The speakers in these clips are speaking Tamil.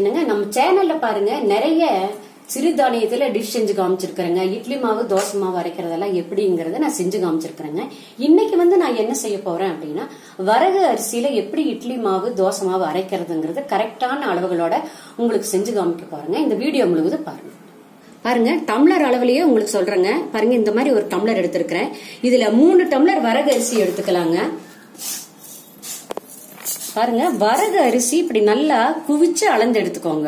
என்னங்க நம்ம சேனல்ல பாருங்க நிறைய சிறுதானியத்துல டிஷ் செஞ்சு காமிச்சிருக்கிறேங்க இட்லி மாவு தோசை மாவு அரைக்கிறதெல்லாம் எப்படிங்கறத நான் செஞ்சு காமிச்சிருக்கிறேங்க இன்னைக்கு வந்து நான் என்ன செய்ய போறேன் அப்படின்னா வரகு அரிசியில எப்படி இட்லி மாவு தோசை மாவு அரைக்கிறதுங்கிறது கரெக்டான அளவுகளோட உங்களுக்கு செஞ்சு காமிக்க போறேங்க இந்த வீடியோ முழுவதும் பாருங்க பாருங்க டம்ளர் அளவுலயே உங்களுக்கு சொல்றேங்க பாருங்க இந்த மாதிரி ஒரு டம்ளர் எடுத்திருக்கிறேன் இதுல மூணு டம்ளர் வரகு அரிசி எடுத்துக்கலாங்க பாருங்க வரகு அரிசி இப்படி நல்லா குவிச்சு அளந்து எடுத்துக்கோங்க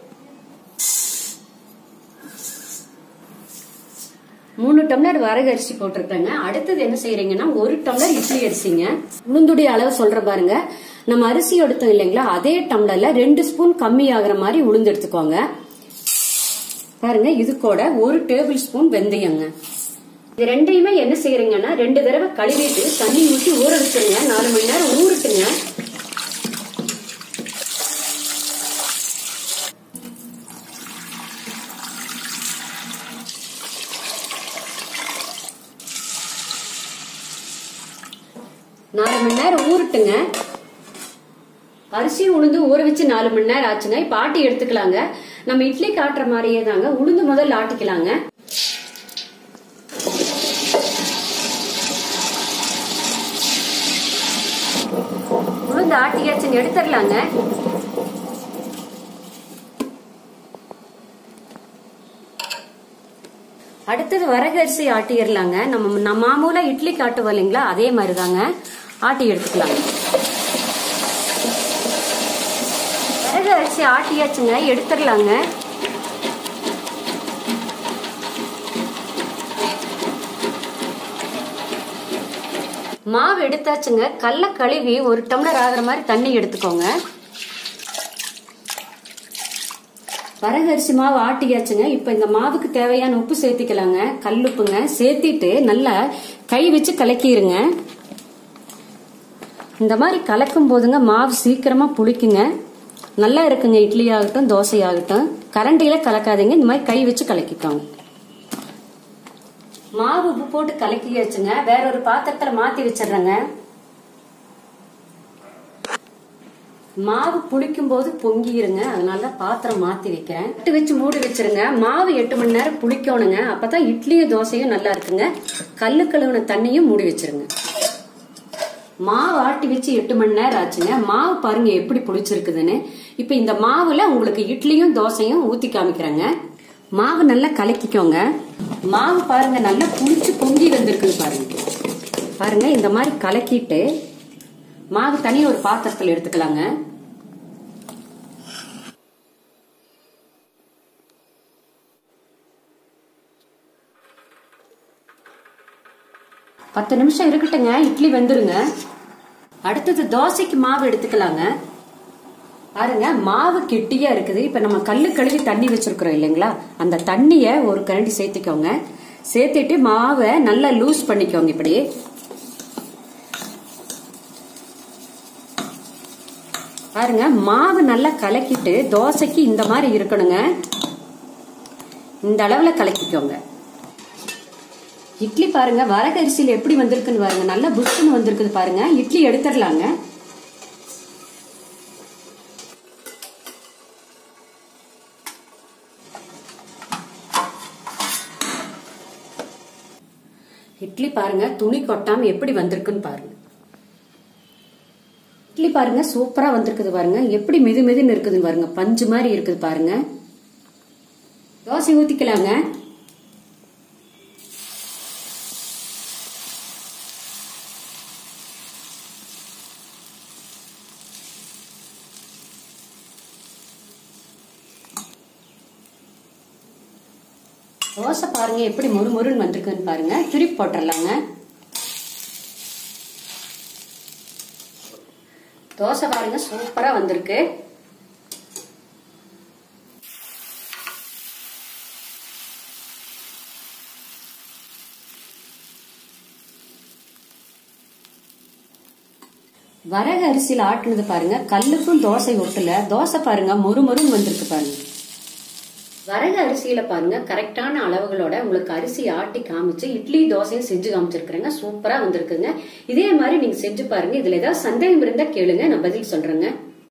மூணு டம்ளர் வரகு அரிசி போட்டிருக்கேங்க அடுத்தது என்ன செய்யறீங்கன்னா ஒரு டம்ளர் இட்லி அரிசிங்க உளுந்துடைய அளவு சொல்ற பாருங்க நம்ம அரிசி எடுத்தோம் இல்லைங்களா அதே டம்ளர்ல ரெண்டு ஸ்பூன் கம்மி ஆகுற மாதிரி உளுந்து எடுத்துக்கோங்க பாருங்க இது கூட ஒரு டேபிள் ஸ்பூன் வெந்தயங்க இது ரெண்டையுமே என்ன செய்யறீங்கன்னா ரெண்டு தடவை கழுவிட்டு தண்ணி ஊற்றி ஊற வச்சுருங்க நாலு மணி நேரம் ஊறுட்டுங்க நாலு மணி நேரம் ஊறட்டுங்க அரிசி உளுந்து ஊற வச்சு நாலு மணி நேரம் ஆச்சுங்க இப்ப ஆட்டி எடுத்துக்கலாங்க நம்ம இட்லி காட்டுற மாதிரியே தாங்க உளுந்து முதல்ல ஆட்டிக்கலாங்க உளுந்து ஆட்டியாச்சுங்க எடுத்துடலாங்க அடுத்தது வரகு அரிசி ஆட்டிடலாங்க நம்ம நம்ம மாமூலா இட்லி காட்டுவோம் இல்லைங்களா அதே மாதிரி தாங்க ஆட்டி எடுத்துக்கலாங்க வரகு அரிசி ஆட்டியாச்சுங்க எடுத்துடலாங்க மாவு எடுத்தாச்சுங்க கல்ல கழுவி ஒரு டம்ளர் ஆகிற மாதிரி தண்ணி எடுத்துக்கோங்க வரகு அரிசி மாவு ஆட்டியாச்சுங்க இப்ப இந்த மாவுக்கு தேவையான உப்பு சேர்த்திக்கலாங்க கல்லுப்புங்க சேர்த்திட்டு நல்லா கை வச்சு கலக்கிடுங்க இந்த மாதிரி கலக்கும் போதுங்க மாவு சீக்கிரமா புளிக்குங்க நல்லா இருக்குங்க இட்லி ஆகட்டும் தோசை ஆகட்டும் கரண்டியில கலக்காதீங்க இந்த மாதிரி கை வச்சு கலக்கிக்கோங்க மாவு உப்பு போட்டு கலக்கியாச்சுங்க வேற ஒரு பாத்திரத்துல மாத்தி வச்சிடுறேங்க மாவு புளிக்கும் போது பொங்கிருங்க அதனால பாத்திரம் மாத்தி வைக்கிறேன் எட்டு வச்சு மூடி வச்சிருங்க மாவு எட்டு மணி நேரம் புளிக்கணுங்க அப்பதான் இட்லியும் தோசையும் நல்லா இருக்குங்க கல்லு கழுவுன தண்ணியும் மூடி வச்சிருங்க மாவு ஆட்டி வச்சு எட்டு மணி நேரம் ஆச்சுங்க மாவு பாருங்க எப்படி புளிச்சிருக்குதுன்னு இப்ப இந்த மாவுல உங்களுக்கு இட்லியும் தோசையும் ஊத்தி காமிக்கிறேங்க மாவு நல்லா கலக்கிக்கோங்க மாவு பாருங்க நல்லா புளிச்சு பொங்கி வந்திருக்குது பாருங்க பாருங்க இந்த மாதிரி கலக்கிட்டு மாவு தனி ஒரு பாத்திரத்தில் எடுத்துக்கலாங்க பத்து நிமிஷம் இருக்கட்டுங்க இட்லி வெந்துருங்க அடுத்தது தோசைக்கு மாவு எடுத்துக்கலாங்க பாருங்க மாவு கெட்டியா இருக்குது இப்ப நம்ம கல்லு கழுவி தண்ணி வச்சிருக்கிறோம் இல்லைங்களா அந்த தண்ணிய ஒரு கரண்டி சேர்த்துக்கோங்க சேர்த்துட்டு மாவை நல்லா லூஸ் பண்ணிக்கோங்க இப்படி பாருங்க மாவு நல்லா கலக்கிட்டு தோசைக்கு இந்த மாதிரி இருக்கணுங்க இந்த அளவுல கலக்கிக்கோங்க இட்லி பாருங்க வரகு அரிசியில் எப்படி வந்திருக்குன்னு பாருங்க நல்லா புஷ்னு வந்திருக்குது பாருங்க இட்லி எடுத்துடலாங்க இட்லி பாருங்க துணி கொட்டாம எப்படி வந்திருக்குன்னு பாருங்க இட்லி பாருங்க சூப்பரா வந்திருக்குது பாருங்க எப்படி மெது மெதுன்னு இருக்குதுன்னு பாருங்க பஞ்சு மாதிரி இருக்குது பாருங்க தோசை ஊத்திக்கலாங்க தோசை பாருங்க எப்படி மொறு மொறுன்னு வந்திருக்குன்னு பாருங்க திருப்பி போட்டுடலாங்க தோசை பாருங்க சூப்பரா வந்திருக்கு வரகு அரிசியில் ஆட்டுனது பாருங்க கல்லுக்கும் தோசை ஒட்டல தோசை பாருங்க மொறு மொறுன்னு வந்திருக்கு பாருங்க வரகு அரிசியில பாருங்க கரெக்டான அளவுகளோட உங்களுக்கு அரிசி ஆட்டி காமிச்சு இட்லி தோசையும் செஞ்சு காமிச்சிருக்கிறேங்க சூப்பரா வந்திருக்குங்க இதே மாதிரி நீங்க செஞ்சு பாருங்க இதுல ஏதாவது சந்தேகம் இருந்தா கேளுங்க நான் பதில் சொல்றேங்க